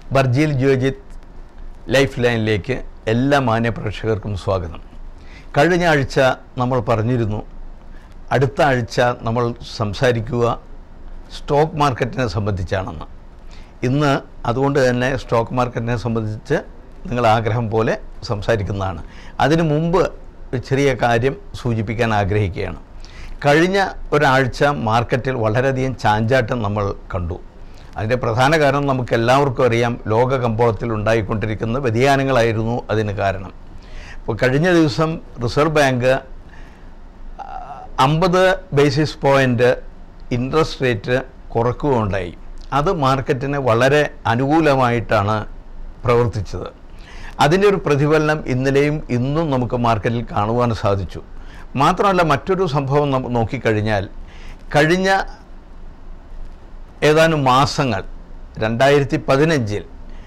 Burjeel Geojit life ലൈനിലേക്ക് എല്ലാ മാന്യ പ്രേക്ഷകർക്കും സ്വാഗതം കഴിഞ്ഞ ആഴ്ച നമ്മൾ പറഞ്ഞിരുന്നു അടുത്ത ആഴ്ച നമ്മൾ സംസാരിക്കുക സ്റ്റോക്ക് മാർക്കറ്റിനെ സംബന്ധിച്ചാണെന്ന് ഇന്ന് അതുകൊണ്ട് തന്നെ സ്റ്റോക്ക് മാർക്കറ്റിനെ സംബന്ധിച്ച് നിങ്ങൾ ആഗ്രഹം പോലെ സംസാരിക്കുന്നതാണ് അതിനു മുമ്പ് ഒരു ചെറിയ കാര്യം സൂചിപ്പിക്കാൻ ആഗ്രഹിക്കുകയാണ് കഴിഞ്ഞ ഒരാഴ്ച മാർക്കറ്റിൽ വളരെയധികം ചാഞ്ചാട്ടം നമ്മൾ കണ്ടു അതിൻ്റെ പ്രധാന കാരണം നമുക്ക് എല്ലാവർക്കും അറിയാം ലോക കമ്പോളത്തിൽ ഉണ്ടായിക്കൊണ്ടിരിക്കുന്ന വ്യതിയാനങ്ങളായിരുന്നു അതിന് കാരണം ഇപ്പോൾ കഴിഞ്ഞ ദിവസം റിസർവ് ബാങ്ക് അമ്പത് ബേസിസ് പോയിൻ്റ് ഇൻട്രസ്റ്റ് റേറ്റ് കുറക്കുകയുണ്ടായി അത് മാർക്കറ്റിന് വളരെ അനുകൂലമായിട്ടാണ് പ്രവർത്തിച്ചത് അതിൻ്റെ ഒരു പ്രതിഫലനം ഇന്നലെയും ഇന്നും നമുക്ക് മാർക്കറ്റിൽ കാണുവാൻ സാധിച്ചു മാത്രമല്ല മറ്റൊരു സംഭവം നമ്മൾ നോക്കിക്കഴിഞ്ഞാൽ കഴിഞ്ഞ ഏതാനും മാസങ്ങൾ രണ്ടായിരത്തി പതിനഞ്ചിൽ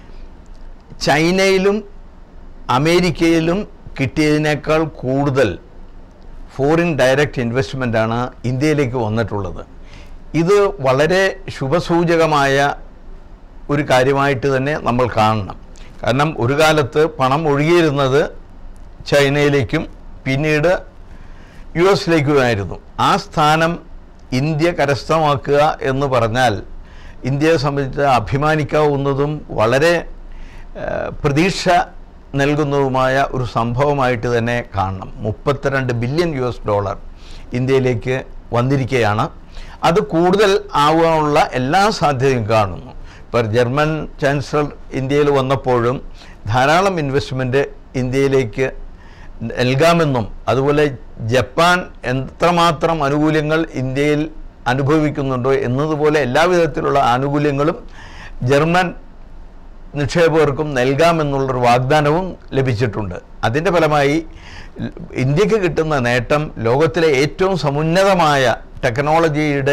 ചൈനയിലും അമേരിക്കയിലും കിട്ടിയതിനേക്കാൾ കൂടുതൽ ഫോറിൻ ഡയറക്റ്റ് ഇൻവെസ്റ്റ്മെൻ്റാണ് ഇന്ത്യയിലേക്ക് വന്നിട്ടുള്ളത് ഇത് വളരെ ശുഭസൂചകമായ ഒരു കാര്യമായിട്ട് തന്നെ നമ്മൾ കാണണം കാരണം ഒരു കാലത്ത് പണം ഒഴുകിയിരുന്നത് ചൈനയിലേക്കും പിന്നീട് യു എസിലേക്കുമായിരുന്നു ആ സ്ഥാനം ഇന്ത്യ കരസ്ഥമാക്കുക എന്ന് പറഞ്ഞാൽ ഇന്ത്യയെ സംബന്ധിച്ച് അഭിമാനിക്കാവുന്നതും വളരെ ഏഹ്, പ്രതീക്ഷ നൽകുന്നതുമായ ഒരു സംഭവമായിട്ട് തന്നെ കാണണം മുപ്പത്തിരണ്ട് ബില്യൺ യു എസ് ഡോളർ ഇന്ത്യയിലേക്ക് വന്നിരിക്കുകയാണ് അത് കൂടുതൽ ആവാനുള്ള എല്ലാ സാധ്യതയും കാണുന്നു ഇപ്പോൾ ജർമ്മൻ ചാൻസലർ ഇന്ത്യയിൽ വന്നപ്പോഴും ധാരാളം ഇൻവെസ്റ്റ്മെൻറ്റ് ഇന്ത്യയിലേക്ക് നൽകാമെന്നും അതുപോലെ ജപ്പാൻ എത്രമാത്രം ആനുകൂല്യങ്ങൾ ഇന്ത്യയിൽ അനുഭവിക്കുന്നുണ്ടോ എന്നതുപോലെ എല്ലാവിധത്തിലുള്ള ആനുകൂല്യങ്ങളും ജർമ്മൻ നിക്ഷേപകർക്കും നൽകാമെന്നുള്ളൊരു വാഗ്ദാനവും ലഭിച്ചിട്ടുണ്ട് അതിൻ്റെ ഫലമായി ഇന്ത്യക്ക് കിട്ടുന്ന നേട്ടം ലോകത്തിലെ ഏറ്റവും സമുന്നതമായ ടെക്നോളജിയുടെ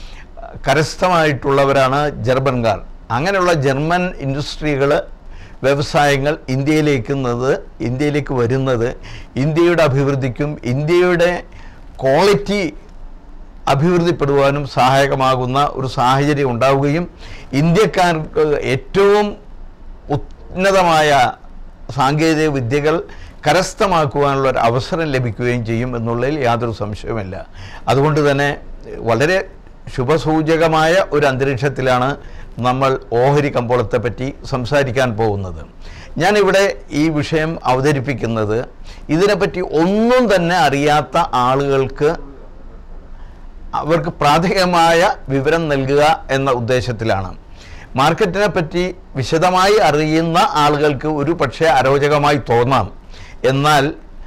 കരസ്ഥമായിട്ടുള്ളവരാണ് ജർമ്മൻകാർ അങ്ങനെയുള്ള ജർമ്മൻ ഇൻഡസ്ട്രികൾ വ്യവസായങ്ങൾ ഇന്ത്യയിലേക്കുന്നത് ഇന്ത്യയിലേക്ക് വരുന്നത് ഇന്ത്യയുടെ അഭിവൃദ്ധിക്കും ഇന്ത്യയുടെ ക്വാളിറ്റി അഭിവൃദ്ധിപ്പെടുവാനും സഹായകമാകുന്ന ഒരു സാഹചര്യം ഉണ്ടാവുകയും ഇന്ത്യക്കാർക്ക് ഏറ്റവും ഉന്നതമായ സാങ്കേതിക വിദ്യകൾ കരസ്ഥമാക്കുവാനുള്ള ഒരു അവസരം ലഭിക്കുകയും ചെയ്യും എന്നുള്ളതിൽ യാതൊരു സംശയവുമില്ല അതുകൊണ്ട് തന്നെ വളരെ ശുഭസൂചകമായ ഒരു അന്തരീക്ഷത്തിലാണ് നമ്മൾ ഓഹരി കമ്പോളത്തെ പറ്റി സംസാരിക്കാൻ പോകുന്നത് ഞാനിവിടെ ഈ വിഷയം അവതരിപ്പിക്കുന്നത് ഇതിനെപ്പറ്റി ഒന്നും തന്നെ അറിയാത്ത ആളുകൾക്ക് അവർക്ക് പ്രാഥമികമായ വിവരം നൽകുക എന്ന ഉദ്ദേശത്തിലാണ് മാർക്കറ്റിനെ പറ്റി വിശദമായി അറിയുന്ന ആളുകൾക്ക് ഒരു പക്ഷേ അരോചകമായി തോന്നാം എന്നാൽ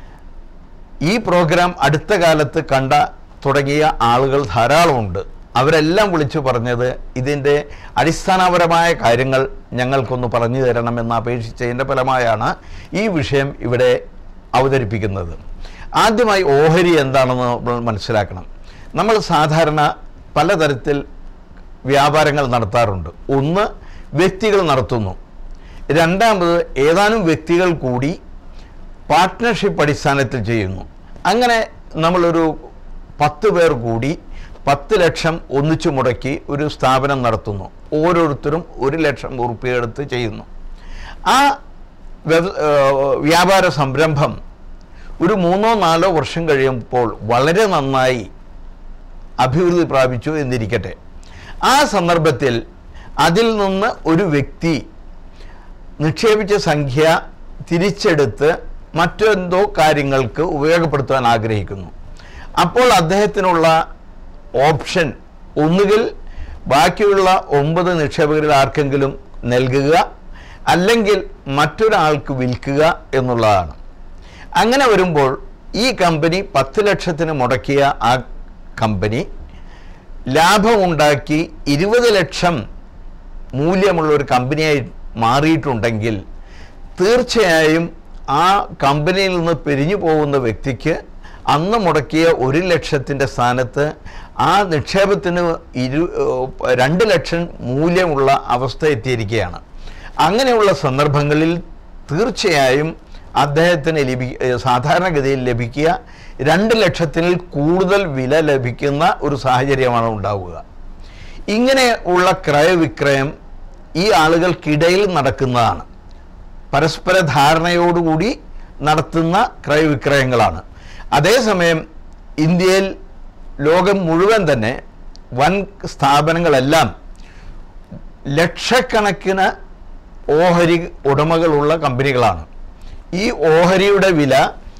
ഈ പ്രോഗ്രാം അടുത്ത കാലത്ത് കണ്ട തുടങ്ങിയ ആളുകൾ ധാരാളമുണ്ട് അവരെല്ലാം വിളിച്ചു പറഞ്ഞത് ഇതിൻ്റെ അടിസ്ഥാനപരമായ കാര്യങ്ങൾ ഞങ്ങൾക്കൊന്ന് പറഞ്ഞു തരണമെന്ന് അപേക്ഷിച്ചതിൻ്റെ ഫലമായാണ് ഈ വിഷയം ഇവിടെ അവതരിപ്പിക്കുന്നത് ആദ്യമായി ഓഹരി എന്താണെന്ന് നമ്മൾ മനസ്സിലാക്കണം നമ്മൾ സാധാരണ പലതരത്തിൽ വ്യാപാരങ്ങൾ നടത്താറുണ്ട് ഒന്ന് വ്യക്തികൾ നടത്തുന്നു രണ്ടാമത് ഏതാനും വ്യക്തികൾ കൂടി പാർട്ട്ണർഷിപ്പ് അടിസ്ഥാനത്തിൽ ചെയ്യുന്നു അങ്ങനെ നമ്മളൊരു പത്ത് പേർ കൂടി പത്ത് ലക്ഷം ഒന്നിച്ചു മുടക്കി ഒരു സ്ഥാപനം നടത്തുന്നു ഓരോരുത്തരും ഒരു ലക്ഷം ഉറുപ്പിക എടുത്ത് ചെയ്യുന്നു ആ വ്യവ- ഏഹ് വ്യാപാര സംരംഭം ഒരു മൂന്നോ നാലോ വർഷം കഴിയുമ്പോൾ വളരെ നന്നായി അഭിവൃദ്ധി പ്രാപിച്ചു എന്നിരിക്കട്ടെ ആ സന്ദർഭത്തിൽ അതിൽ നിന്ന് ഒരു വ്യക്തി നിക്ഷേപിച്ച സംഖ്യ തിരിച്ചെടുത്ത് മറ്റെന്തോ കാര്യങ്ങൾക്ക് ഉപയോഗപ്പെടുത്താൻ ആഗ്രഹിക്കുന്നു അപ്പോൾ അദ്ദേഹത്തിനുള്ള ഓപ്ഷൻ ഒന്നുകിൽ ബാക്കിയുള്ള ഒമ്പത് നിക്ഷേപകരിൽ ആർക്കെങ്കിലും നൽകുക അല്ലെങ്കിൽ മറ്റൊരാൾക്ക് വിൽക്കുക എന്നുള്ളതാണ് അങ്ങനെ വരുമ്പോൾ ഈ കമ്പനി പത്ത് ലക്ഷത്തിന് മുടക്കിയ ആ കമ്പനി ലാഭമുണ്ടാക്കി ഇരുപത് ലക്ഷം മൂല്യമുള്ള ഒരു കമ്പനിയായി മാറിയിട്ടുണ്ടെങ്കിൽ തീർച്ചയായും ആ കമ്പനിയിൽ നിന്ന് പിരിഞ്ഞു പോകുന്ന വ്യക്തിക്ക് അന്ന് മുടക്കിയ ഒരു ലക്ഷത്തിൻ്റെ സ്ഥാനത്ത് ആ നിക്ഷേപത്തിന് ഇരു ഏഹ് രണ്ട് ലക്ഷം മൂല്യമുള്ള അവസ്ഥ എത്തിയിരിക്കുകയാണ് അങ്ങനെയുള്ള സന്ദർഭങ്ങളിൽ തീർച്ചയായും അദ്ദേഹത്തിന് ലഭി ഏഹ് സാധാരണഗതിയിൽ ലഭിക്കുക രണ്ട് ലക്ഷത്തിൽ കൂടുതൽ വില ലഭിക്കുന്ന ഒരു സാഹചര്യമാണ് ഉണ്ടാവുക ഇങ്ങനെ ഉള്ള ക്രയവിക്രയം ഈ ആളുകൾക്കിടയിൽ നടക്കുന്നതാണ് പരസ്പര ധാരണയോടുകൂടി നടത്തുന്ന ക്രയവിക്രയങ്ങളാണ് അതേസമയം ഇന്ത്യയിൽ ലോകം മുഴുവൻ തന്നെ വൻ സ്ഥാപനങ്ങളെല്ലാം ലക്ഷക്കണക്കിന് ഓഹരി ഉടമകളുള്ള കമ്പനികളാണ് ഈ ഓഹരിയുടെ വില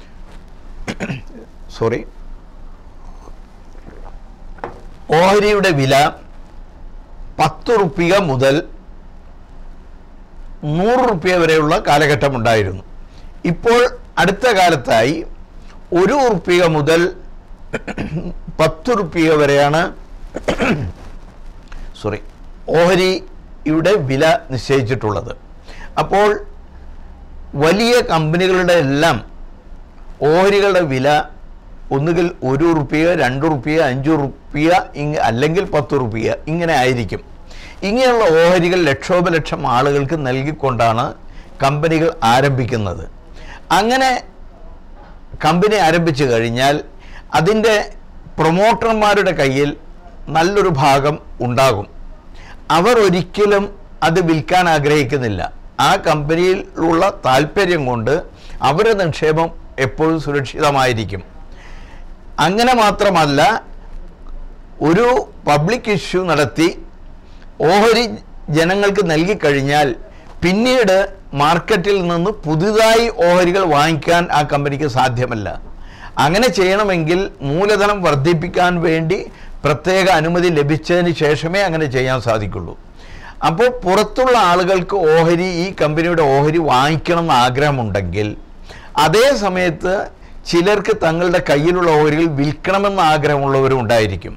സോറി ഓഹരിയുടെ വില പത്ത് റുപ്യ മുതൽ നൂറ് റുപ്യ വരെയുള്ള കാലഘട്ടമുണ്ടായിരുന്നു ഇപ്പോൾ അടുത്ത കാലത്തായി ഒരു റുപ്യ മുതൽ പത്ത് റുപ്യ വരെയാണ് സോറി ഓഹരിയുടെ വില നിശ്ചയിച്ചിട്ടുള്ളത് അപ്പോൾ വലിയ കമ്പനികളുടെ എല്ലാം ഓഹരികളുടെ വില ഒന്നുകിൽ ഒരു റുപ്യ രണ്ട് റുപ്യ അഞ്ച് റുപ്യ ഇങ് അല്ലെങ്കിൽ പത്ത് റുപ്യ ഇങ്ങനെ ആയിരിക്കും ഇങ്ങനെയുള്ള ഓഹരികൾ ലക്ഷോപലക്ഷം ആളുകൾക്ക് നൽകിക്കൊണ്ടാണ് കമ്പനികൾ ആരംഭിക്കുന്നത് അങ്ങനെ കമ്പനി ആരംഭിച്ചു കഴിഞ്ഞാൽ അതിൻ്റെ പ്രൊമോട്ടർമാരുടെ കയ്യിൽ നല്ലൊരു ഭാഗം ഉണ്ടാകും അവർ ഒരിക്കലും അത് വിൽക്കാൻ ആഗ്രഹിക്കുന്നില്ല ആ കമ്പനിയിലുള്ള താല്പര്യം കൊണ്ട് അവരുടെ നിക്ഷേപം എപ്പോഴും സുരക്ഷിതമായിരിക്കും അങ്ങനെ മാത്രമല്ല ഒരു പബ്ലിക് ഇഷ്യൂ നടത്തി ഓഹരി ജനങ്ങൾക്ക് നൽകിക്കഴിഞ്ഞാൽ പിന്നീട് മാർക്കറ്റിൽ നിന്ന് പുതുതായി ഓഹരികൾ വാങ്ങിക്കാൻ ആ കമ്പനിക്ക് സാധ്യമല്ല അങ്ങനെ ചെയ്യണമെങ്കിൽ മൂലധനം വർദ്ധിപ്പിക്കാൻ വേണ്ടി പ്രത്യേക അനുമതി ലഭിച്ചതിന് ശേഷമേ അങ്ങനെ ചെയ്യാൻ സാധിക്കുള്ളൂ അപ്പോൾ പുറത്തുള്ള ആളുകൾക്ക് ഓഹരി ഈ കമ്പനിയുടെ ഓഹരി വാങ്ങിക്കണം എന്ന് ആഗ്രഹമുണ്ടെങ്കിൽ അതേ സമയത്ത് ചിലർക്ക് തങ്ങളുടെ കയ്യിലുള്ള ഓഹരികൾ വിൽക്കണമെന്ന് ആഗ്രഹമുള്ളവരും ഉണ്ടായിരിക്കും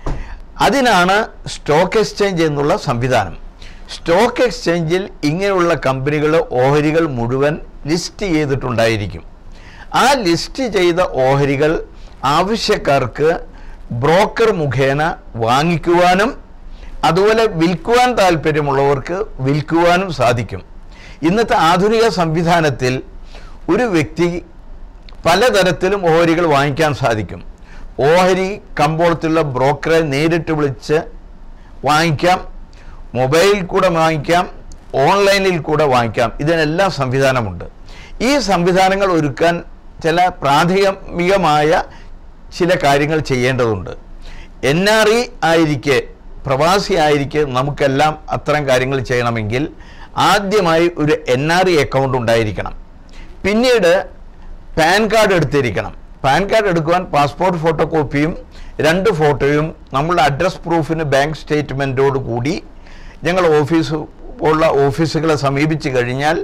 അതിനാണ് സ്റ്റോക്ക് എക്സ്ചേഞ്ച് എന്നുള്ള സംവിധാനം സ്റ്റോക്ക് എക്സ്ചേഞ്ചിൽ ഇങ്ങനെയുള്ള കമ്പനികളുടെ ഓഹരികൾ മുഴുവൻ ലിസ്റ്റ് ചെയ്തിട്ടുണ്ടായിരിക്കും ആ ലിസ്റ്റ് ചെയ്ത ഓഹരികൾ ആവശ്യക്കാർക്ക് ബ്രോക്കർ മുഖേന വാങ്ങിക്കുവാനും അതുപോലെ വിൽക്കുവാൻ താല്പര്യമുള്ളവർക്ക് വിൽക്കുവാനും സാധിക്കും ഇന്നത്തെ ആധുനിക സംവിധാനത്തിൽ ഒരു വ്യക്തി പലതരത്തിലും ഓഹരികൾ വാങ്ങിക്കാൻ സാധിക്കും ഓഹരി കമ്പോളത്തിലുള്ള ബ്രോക്കറെ നേരിട്ട് വിളിച്ച് വാങ്ങിക്കാം മൊബൈലിൽ കൂടെ വാങ്ങിക്കാം ഓൺലൈനിൽ കൂടെ വാങ്ങിക്കാം ഇതിനെല്ലാം സംവിധാനമുണ്ട് ഈ സംവിധാനങ്ങൾ ഒരുക്കാൻ ചില പ്രാഥമികമായ ചില കാര്യങ്ങൾ ചെയ്യേണ്ടതുണ്ട് എൻ ആർ ഇ ആയിരിക്കെ പ്രവാസി ആയിരിക്കെ നമുക്കെല്ലാം അത്തരം കാര്യങ്ങൾ ചെയ്യണമെങ്കിൽ ആദ്യമായി ഒരു എൻ ആർ ഇ അക്കൗണ്ട് ഉണ്ടായിരിക്കണം പിന്നീട് പാൻ കാർഡ് എടുത്തിരിക്കണം പാൻ കാർഡ് എടുക്കുവാൻ പാസ്പോർട്ട് ഫോട്ടോ കോപ്പിയും രണ്ട് ഫോട്ടോയും നമ്മളുടെ അഡ്രസ് പ്രൂഫിന് ബാങ്ക് സ്റ്റേറ്റ്മെൻറ്റോട് കൂടി ഞങ്ങൾ ഓഫീസ് ഉള്ള ഓഫീസുകളെ സമീപിച്ച് കഴിഞ്ഞാൽ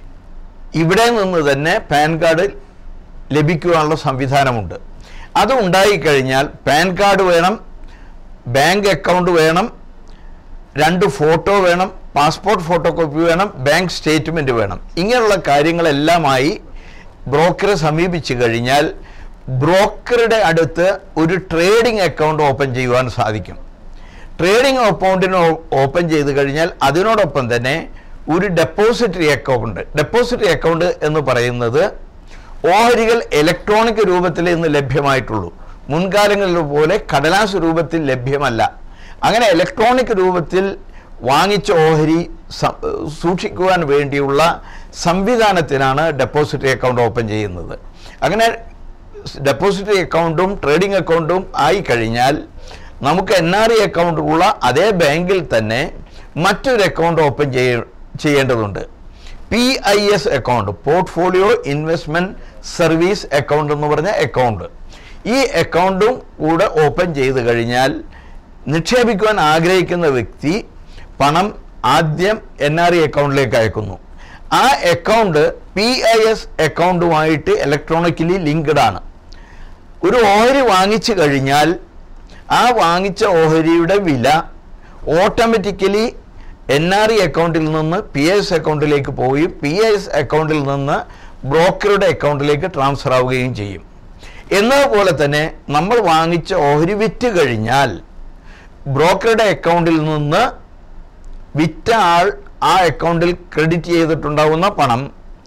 ഇവിടെ നിന്ന് തന്നെ പാൻ കാർഡ് ലഭിക്കുവാനുള്ള സംവിധാനമുണ്ട് അത് ഉണ്ടായിക്കഴിഞ്ഞാൽ പാൻ കാർഡ് വേണം ബാങ്ക് അക്കൗണ്ട് വേണം രണ്ട് ഫോട്ടോ വേണം പാസ്പോർട്ട് ഫോട്ടോ കോപ്പി വേണം ബാങ്ക് സ്റ്റേറ്റ്മെൻറ്റ് വേണം ഇങ്ങനെയുള്ള കാര്യങ്ങളെല്ലാമായി ബ്രോക്കറെ സമീപിച്ചു കഴിഞ്ഞാൽ ബ്രോക്കറുടെ അടുത്ത് ഒരു ട്രേഡിംഗ് അക്കൗണ്ട് ഓപ്പൺ ചെയ്യുവാൻ സാധിക്കും ട്രേഡിംഗ് അക്കൗണ്ടിന് ഓപ്പൺ ചെയ്ത് കഴിഞ്ഞാൽ അതിനോടൊപ്പം തന്നെ ഒരു ഡെപ്പോസിറ്ററി അക്കൗണ്ട് ഡെപ്പോസിറ്ററി അക്കൗണ്ട് എന്ന് പറയുന്നത് ഓഹരികൾ ഇലക്ട്രോണിക് രൂപത്തിൽ ഇന്ന് ലഭ്യമായിട്ടുള്ളൂ മുൻകാലങ്ങളിൽ പോലെ കടലാസ് രൂപത്തിൽ ലഭ്യമല്ല അങ്ങനെ ഇലക്ട്രോണിക് രൂപത്തിൽ വാങ്ങിച്ച ഓഹരി സ- സൂക്ഷിക്കുവാൻ വേണ്ടിയുള്ള സംവിധാനത്തിനാണ് ഡെപ്പോസിറ്ററി അക്കൗണ്ട് ഓപ്പൺ ചെയ്യുന്നത് അങ്ങനെ ഡെപ്പോസിറ്ററി അക്കൗണ്ടും ട്രേഡിംഗ് അക്കൗണ്ടും ആയി കഴിഞ്ഞാൽ നമുക്ക് എൻ ആർ ഐ അക്കൗണ്ട് ഉള്ള അതേ ബാങ്കിൽ തന്നെ മറ്റൊരു അക്കൗണ്ട് ഓപ്പൺ ചെയ്യ ചെയ്യേണ്ടതുണ്ട് P I S account portfolio investment service account എന്ന് പറഞ്ഞ അക്കൗണ്ട് ഈ അക്കൗണ്ടും കൂടെ ഓപ്പൺ ചെയ്ത് കഴിഞ്ഞാൽ നിക്ഷേപിക്കുവാൻ ആഗ്രഹിക്കുന്ന വ്യക്തി പണം ആദ്യം എൻ ആർ ഐ അക്കൗണ്ടിലേക്ക് അയക്കുന്നു ആ അക്കൗണ്ട് പി ഐ എസ് അക്കൗണ്ടുമായിട്ട് ഇലക്ട്രോണിക്കലി ലിങ്ക്ഡ് ആണ് ഒരു ഓഹരി വാങ്ങിച്ചു കഴിഞ്ഞാൽ ആ വാങ്ങിച്ച ഓഹരിയുടെ വില ഓട്ടോമാറ്റിക്കലി എൻ ആർ ഇ അക്കൗണ്ടിൽ നിന്ന് പി എസ് അക്കൗണ്ടിലേക്ക് പോവുകയും പി എസ് അക്കൗണ്ടിൽ നിന്ന് ബ്രോക്കറുടെ അക്കൗണ്ടിലേക്ക് ട്രാൻസ്ഫർ ആവുകയും ചെയ്യും എന്നതുപോലെ തന്നെ നമ്മൾ വാങ്ങിച്ച ഓഹരി വിറ്റ് കഴിഞ്ഞാൽ ബ്രോക്കറുടെ അക്കൗണ്ടിൽ നിന്ന് വിറ്റ ആൾ ആ അക്കൗണ്ടിൽ ക്രെഡിറ്റ് ചെയ്തിട്ടുണ്ടാവുന്ന പണം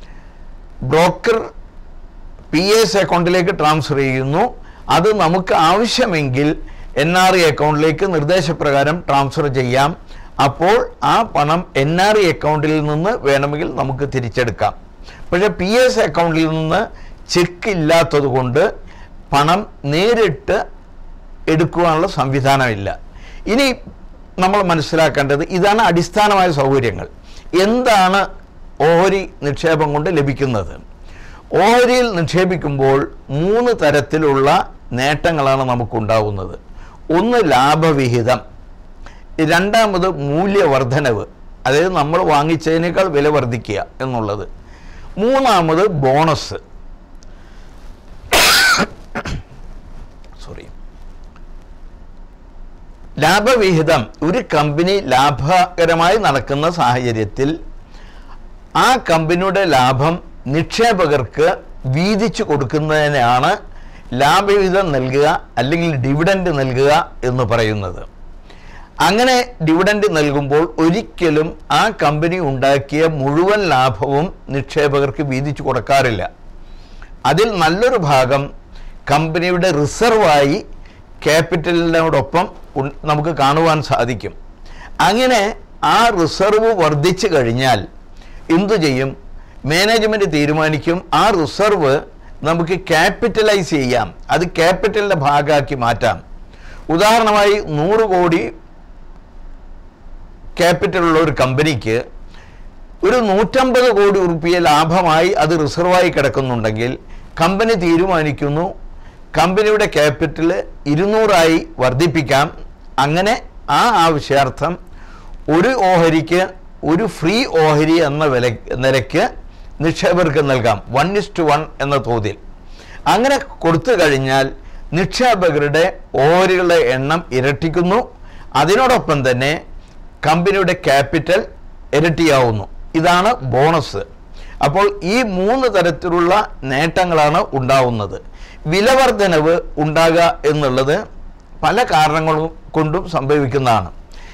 ബ്രോക്കർ പി എസ് അക്കൗണ്ടിലേക്ക് ട്രാൻസ്ഫർ ചെയ്യുന്നു അത് നമുക്ക് ആവശ്യമെങ്കിൽ എൻ ആർ ഐ അക്കൗണ്ടിലേക്ക് നിർദ്ദേശപ്രകാരം ട്രാൻസ്ഫർ ചെയ്യാം അപ്പോൾ ആ പണം എൻ ആർ ഐ അക്കൗണ്ടിൽ നിന്ന് വേണമെങ്കിൽ നമുക്ക് തിരിച്ചെടുക്കാം പക്ഷേ പി എസ് അക്കൗണ്ടിൽ നിന്ന് ചെക്ക് ഇല്ലാത്തത് കൊണ്ട് പണം നേരിട്ട് എടുക്കുവാനുള്ള സംവിധാനമില്ല ഇനി നമ്മൾ മനസ്സിലാക്കേണ്ടത് ഇതാണ് അടിസ്ഥാനമായ സൗകര്യങ്ങൾ എന്താണ് ഓഹരി നിക്ഷേപം കൊണ്ട് ലഭിക്കുന്നത് ഓഹരിയിൽ നിക്ഷേപിക്കുമ്പോൾ മൂന്ന് തരത്തിലുള്ള നേട്ടങ്ങളാണ് നമുക്കുണ്ടാവുന്നത് ഒന്ന് ലാഭവിഹിതം രണ്ടാമത് മൂല്യവർദ്ധനവ് അതായത് നമ്മൾ വാങ്ങിച്ചതിനേക്കാൾ വില വർദ്ധിക്കുക എന്നുള്ളത് മൂന്നാമത് ബോണസ് സോറി ലാഭവിഹിതം ഒരു കമ്പനി ലാഭകരമായി നടക്കുന്ന സാഹചര്യത്തിൽ ആ കമ്പനിയുടെ ലാഭം നിക്ഷേപകർക്ക് വീതിച്ചു കൊടുക്കുന്നതിനാണ് ലാഭവിഹിതം നൽകുക അല്ലെങ്കിൽ ഡിവിഡൻഡ് നൽകുക എന്ന് പറയുന്നത് അങ്ങനെ ഡിവിഡൻഡ് നൽകുമ്പോൾ ഒരിക്കലും ആ കമ്പനി ഉണ്ടാക്കിയ മുഴുവൻ ലാഭവും നിക്ഷേപകർക്ക് വീതിച്ചു കൊടുക്കാറില്ല അതിൽ നല്ലൊരു ഭാഗം കമ്പനിയുടെ റിസർവായി ക്യാപിറ്റലിനോടൊപ്പം ഉൺ- നമുക്ക് കാണുവാൻ സാധിക്കും അങ്ങനെ ആ റിസർവ് വർദ്ധിച്ചു കഴിഞ്ഞാൽ എന്തു ചെയ്യും മാനേജ്മെൻറ്റ് തീരുമാനിക്കും ആ റിസർവ് നമുക്ക് ക്യാപിറ്റലൈസ് ചെയ്യാം അത് ക്യാപിറ്റലിൻ്റെ ഭാഗമാക്കി മാറ്റാം ഉദാഹരണമായി നൂറ് കോടി ക്യാപിറ്റലുള്ള ഒരു കമ്പനിക്ക് ഒരു നൂറ്റമ്പത് കോടി ഉറുപ്പിയ ലാഭമായി അത് റിസർവായി കിടക്കുന്നുണ്ടെങ്കിൽ കമ്പനി തീരുമാനിക്കുന്നു കമ്പനിയുടെ ക്യാപിറ്റൽ ഇരുന്നൂറായി വർദ്ധിപ്പിക്കാം അങ്ങനെ ആ ആവശ്യാർത്ഥം ഒരു ഓഹരിക്ക് ഒരു ഫ്രീ ഓഹരി എന്ന വില നിലയ്ക്ക് നിക്ഷേപകർക്ക് നൽകാം വൺ ഇസ്റ്റ് വൺ എന്ന തോതിൽ അങ്ങനെ കൊടുത്തു കഴിഞ്ഞാൽ നിക്ഷേപകരുടെ ഓഹരികളുടെ എണ്ണം ഇരട്ടിക്കുന്നു അതിനോടൊപ്പം തന്നെ കമ്പനിയുടെ ക്യാപിറ്റൽ ഇരട്ടിയാവുന്നു ഇതാണ് ബോണസ് അപ്പോൾ ഈ മൂന്ന് തരത്തിലുള്ള നേട്ടങ്ങളാണ് ഉണ്ടാവുന്നത് വിലവർദ്ധനവ് ഉണ്ടാകുക എന്നുള്ളത് പല കാരണങ്ങളും കൊണ്ടും സംഭവിക്കുന്നതാണ്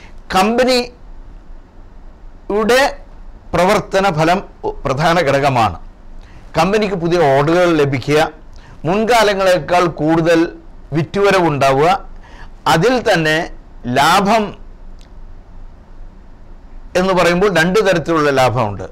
കമ്പനിയുടെ പ്രവർത്തന ഫലം പ്രധാന ഘടകമാണ് കമ്പനിക്ക് പുതിയ ഓർഡറുകൾ ലഭിക്കുക മുൻകാലങ്ങളെക്കാൾ കൂടുതൽ വിറ്റുവരവുണ്ടാവുക അതിൽ തന്നെ ലാഭം എന്ന് പറയുമ്പോൾ രണ്ട് തരത്തിലുള്ള ലാഭമുണ്ട്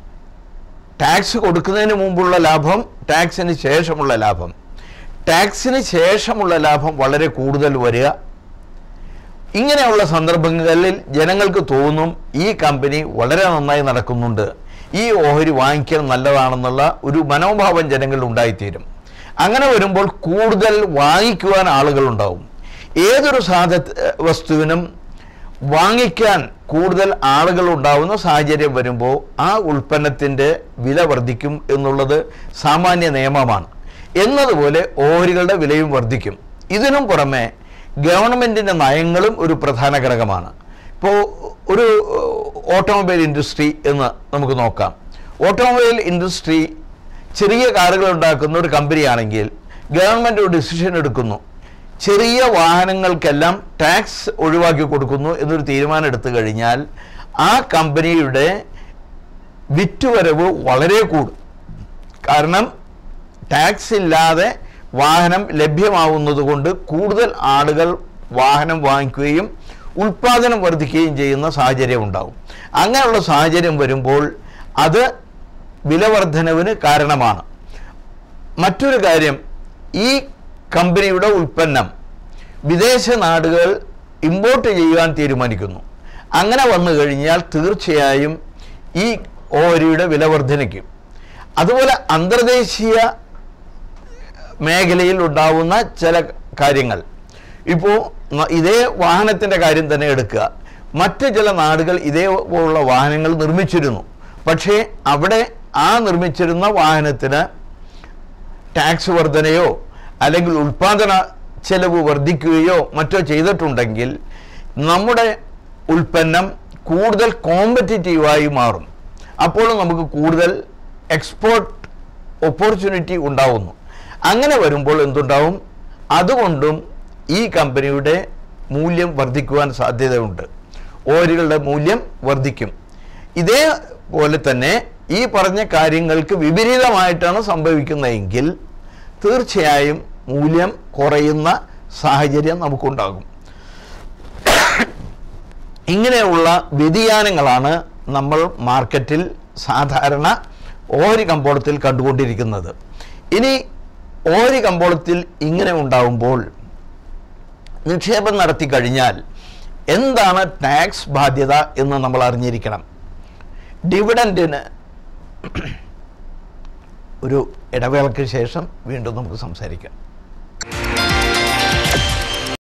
ടാക്സ് കൊടുക്കുന്നതിന് മുമ്പുള്ള ലാഭം ടാക്സിന് ശേഷമുള്ള ലാഭം ടാക്സിന് ശേഷമുള്ള ലാഭം വളരെ കൂടുതൽ വരിക ഇങ്ങനെയുള്ള സന്ദർഭങ്ങളിൽ ജനങ്ങൾക്ക് തോന്നും ഈ കമ്പനി വളരെ നന്നായി നടക്കുന്നുണ്ട് ഈ ഓഹരി വാങ്ങിക്കൽ നല്ലതാണെന്നുള്ള ഒരു മനോഭാവം ജനങ്ങളിൽ ഉണ്ടായിത്തീരും അങ്ങനെ വരുമ്പോൾ കൂടുതൽ വാങ്ങിക്കുവാൻ ആളുകളുണ്ടാവും ഏതൊരു സാധ വസ്തുവിനും വാങ്ങിക്കാൻ കൂടുതൽ ആളുകൾ ഉണ്ടാവുന്ന സാഹചര്യം വരുമ്പോൾ ആ ഉൽപ്പന്നത്തിൻ്റെ വില വർദ്ധിക്കും എന്നുള്ളത് സാമാന്യ നിയമമാണ് എന്നതുപോലെ ഓഹരികളുടെ വിലയും വർദ്ധിക്കും ഇതിനും പുറമെ ഗവൺമെൻറ്റിൻ്റെ നയങ്ങളും ഒരു പ്രധാന ഘടകമാണ് ഇപ്പോൾ ഒരു ഓട്ടോമൊബൈൽ ഇൻഡസ്ട്രി എന്ന് നമുക്ക് നോക്കാം ഓട്ടോമൊബൈൽ ഇൻഡസ്ട്രി ചെറിയ കാറുകൾ ഉണ്ടാക്കുന്ന ഒരു കമ്പനിയാണെങ്കിൽ ഗവൺമെൻറ് ഒരു ഡിസിഷൻ എടുക്കുന്നു ചെറിയ വാഹനങ്ങൾക്കെല്ലാം ടാക്സ് ഒഴിവാക്കി കൊടുക്കുന്നു എന്നൊരു തീരുമാനം എടുത്തു കഴിഞ്ഞാൽ ആ കമ്പനിയുടെ വിറ്റുവരവ് വളരെ കൂടും കാരണം ടാക്സ് ഇല്ലാതെ വാഹനം ലഭ്യമാവുന്നത് കൊണ്ട് കൂടുതൽ ആളുകൾ വാഹനം വാങ്ങിക്കുകയും ഉൽപ്പാദനം വർദ്ധിക്കുകയും ചെയ്യുന്ന സാഹചര്യം ഉണ്ടാവും അങ്ങനെയുള്ള സാഹചര്യം വരുമ്പോൾ അത് വിലവർദ്ധനവിന് കാരണമാണ് മറ്റൊരു കാര്യം ഈ കമ്പനിയുടെ ഉൽപ്പന്നം വിദേശ നാടുകൾ ഇമ്പോർട്ട് ചെയ്യുവാൻ തീരുമാനിക്കുന്നു അങ്ങനെ വന്നു കഴിഞ്ഞാൽ തീർച്ചയായും ഈ ഓഹരിയുടെ വില വർധനയ്ക്കും അതുപോലെ അന്തർദേശീയ മേഖലയിൽ ഉണ്ടാവുന്ന ചില കാര്യങ്ങൾ ഇപ്പോൾ ന- ഇതേ വാഹനത്തിൻ്റെ കാര്യം തന്നെ എടുക്കുക മറ്റ് ചില നാടുകൾ ഇതേപോലുള്ള വാഹനങ്ങൾ നിർമ്മിച്ചിരുന്നു പക്ഷേ അവിടെ ആ നിർമ്മിച്ചിരുന്ന വാഹനത്തിന് ടാക്സ് വർധനയോ അല്ലെങ്കിൽ ഉൽപാദന ചെലവ് വർദ്ധിക്കുകയോ മറ്റോ ചെയ്തിട്ടുണ്ടെങ്കിൽ നമ്മുടെ ഉൽപ്പന്നം കൂടുതൽ കോമ്പറ്റിറ്റീവായി മാറും അപ്പോൾ നമുക്ക് കൂടുതൽ എക്സ്പോർട്ട് ഓപ്പർച്യൂണിറ്റി ഉണ്ടാവുന്നു അങ്ങനെ വരുമ്പോൾ എന്തുണ്ടാവും അതുകൊണ്ടും ഈ കമ്പനിയുടെ മൂല്യം വർദ്ധിക്കുവാൻ സാധ്യതയുണ്ട് ഓഹരികളുടെ മൂല്യം വർദ്ധിക്കും ഇതേപോലെ തന്നെ ഈ പറഞ്ഞ കാര്യങ്ങൾക്ക് വിപരീതമായിട്ടാണ് സംഭവിക്കുന്നതെങ്കിൽ തീർച്ചയായും മൂല്യം കുറയുന്ന സാഹചര്യം നമുക്കുണ്ടാകും ഇങ്ങനെയുള്ള വ്യതിയാനങ്ങളാണ് നമ്മൾ മാർക്കറ്റിൽ സാധാരണ ഓഹരി കമ്പോളത്തിൽ കണ്ടുകൊണ്ടിരിക്കുന്നത് ഇനി ഓഹരി കമ്പോളത്തിൽ ഇങ്ങനെ ഉണ്ടാവുമ്പോൾ നിക്ഷേപം നടത്തി കഴിഞ്ഞാൽ എന്താണ് ടാക്സ് ബാധ്യത എന്ന് നമ്മൾ അറിഞ്ഞിരിക്കണം ഡിവിഡൻറ്റിന് ഒരു ഇടവേളയ്ക്ക് ശേഷം വീണ്ടും നമുക്ക് സംസാരിക്കാം